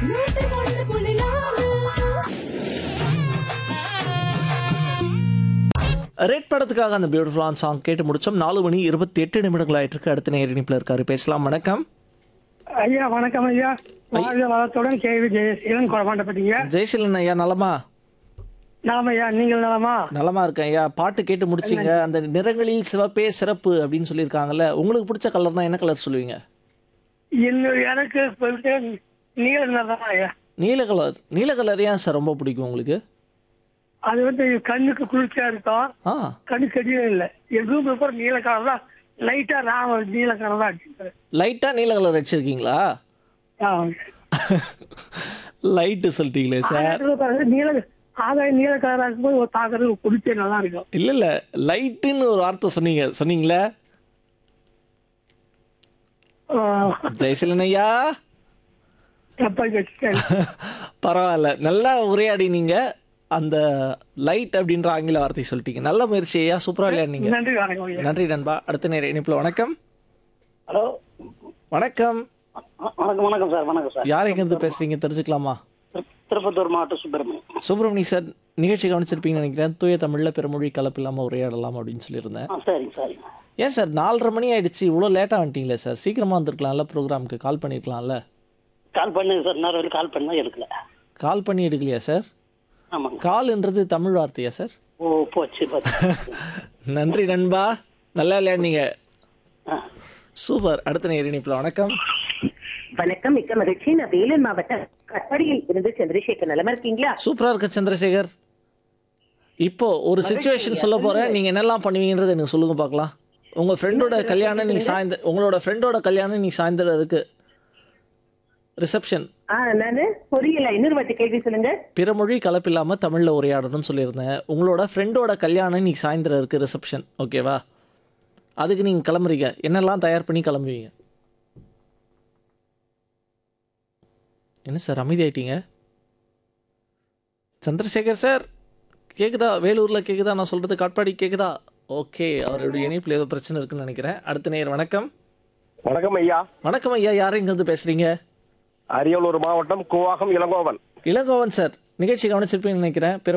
நூத்தி ஒன்று புள்ளி நாலு ரெட் படத்துக்காக அந்த பியூட்டிஃபுல்லான சாங் கேட்டு முடிச்சோம் நாலு மணி இருபத்தி எட்டு நிமிடங்கள் ஆயிட்டு இருக்கு அடுத்த நேர இணைப்பில் இருக்காரு பேசலாம் வணக்கம் ஐயா வணக்கம் ஐயா வாழ்க வளத்துடன் கேவி ஜெயசீலன் குழப்பாண்டப்பட்டீங்க ஜெயசீலன் ஐயா நலமா நலம் ஐயா நீங்கள் நலமா நலமா இருக்கேன் ஐயா பாட்டு கேட்டு முடிச்சிங்க அந்த நிறங்களில் சிவப்பே சிறப்பு அப்படின்னு சொல்லியிருக்காங்கல்ல உங்களுக்கு பிடிச்ச கலர்னா என்ன கலர் சொல்லுவீங்க இன்னும் எனக்கு போயிட்டு நீல நிறம் தான் ஐயா நீல கலர் நீல கலர் ஏன் சார் ரொம்ப பிடிக்கும் உங்களுக்கு அது வந்து கண்ணுக்கு குளிர்ச்சியா இருக்கும் ஆ கண்ணு கடியும் இல்லை எதுவும் பேப்பர் நீல கலர் தான் லைட்டா நான் நீல கலர் தான் அடிச்சிருக்கேன் லைட்டா நீல கலர் அடிச்சிருக்கீங்களா ஆ. லைட்டு சொல்லிட்டீங்களே சார் ஆகாயத்துல பாருங்க, நீல ஆதாய நீல கலரா இருக்கும்போது ஒரு பாக்குறது குளிர்ச்சியா நல்லா இருக்கும் இல்ல இல்ல லைட்டுன்னு ஒரு வார்த்தை சொன்னீங்க சொன்னீங்களே ஆ, ஜெயசீலன் ஐயா தப்பா வச்சுட்டேன் பரவாயில்ல நல்லா உரையாடினீங்க அந்த லைட் அப்படின்ற ஆங்கில வார்த்தை சொல்லிட்டீங்க நல்ல முயற்சி ஐயா சூப்பரா விளையாடுனீங்க நன்றி வணக்கம் ஐயா நன்றி நண்பா அடுத்த நேர இணைப்புல வணக்கம் ஹலோ வணக்கம் வணக்கம் வணக்கம் சார் வணக்கம் சார் யார் எங்கிருந்து பேசுறீங்க தெரிஞ்சுக்கலாமா திரு- திருப்பத்தூர் மாவட்டம் சுப்பிரமணியம் சுப்பிரமணி சார் நிகழ்ச்சி கவனிச்சிருப்பீங்கன்னு நினைக்கிறேன் தூய தமிழ்ல பிறமொழி கலப்பு இல்லாம உரையாடலாம் அப்படின்னு சொல்லியிருந்தேன் ஆ சரிங்க சரிங்க ஏன் சார் நாலரை மணி ஆயிடுச்சு இவ்வளோ லேட்டாக வந்துட்டீங்களே சார் சீக்கிரமா வந்திருக்கலாம்ல ப்ரோக்ராமுக்கு கால் பண்ணியிருக்கலாம்ல கால் பண்ணுங்க சார் நேரம் வரைக்கும் கால் பண்ணா எடுக்கல கால் பண்ணி எடுக்கலையா சார் ஆமாங்க கால்ன்றது தமிழ் வார்த்தையா சார் ஓ போச்சு போச்சு நன்றி நண்பா நல்லா விளையாடுனீங்க ஆ. சூப்பர் அடுத்த நேர இணைப்புல வணக்கம் வணக்கம் மிக்க மகிழ்ச்சி நான் வேலூர் மாவட்டம் கட்படியில் இருந்து சந்திரசேகர் நலமா இருக்கீங்களா சூப்பரா இருக்க சந்திரசேகர் இப்போ ஒரு சுச்சுவேஷன் சொல்ல போறேன் நீங்க என்னெல்லாம் பண்ணுவீங்கன்றதை எனக்கு சொல்லுங்க பார்க்கலாம் உங்க ஃப்ரெண்டோட கல்யாணம் நீ சாயந்தர உங்களோட ஃப்ரெண்டோட கல்யாணம் நீ சாயந்தரம் இருக்கு ரிசப்ஷன் ஆ நானு புரியல இன்னொரு வாட்டி கேள்வி சொல்லுங்க பிறமொழி கலப்பில்லாம தமிழ்ல உரையாடணும்னு சொல்லியிருந்தேன் உங்களோட ஃப்ரெண்டோட கல்யாணம் நீ சாயந்தரம் இருக்கு ரிசப்ஷன் ஓகேவா அதுக்கு நீங்க கிளம்புறீங்க என்னெல்லாம் தயார் பண்ணி கிளம்புவீங்க என்ன சார் அமைதியாயிட்டீங்க சந்திரசேகர் சார் கேக்குதா வேலூர்ல கேக்குதா நான் சொல்றது காட்பாடி கேக்குதா ஓகே அவருடைய இணைப்பில் ஏதோ பிரச்சனை இருக்குன்னு நினைக்கிறேன் அடுத்த நேர் வணக்கம் வணக்கம் ஐயா வணக்கம் ஐயா யாரும் இருந்து பேசுறீங்க அரியலூர் மாவட்டம் கூவாகம் இளங்கோவன் இளங்கோவன் சார் நிகழ்ச்சி கவனிச்சிருப்பீங்கன்னு நினைக்கிறேன் பிற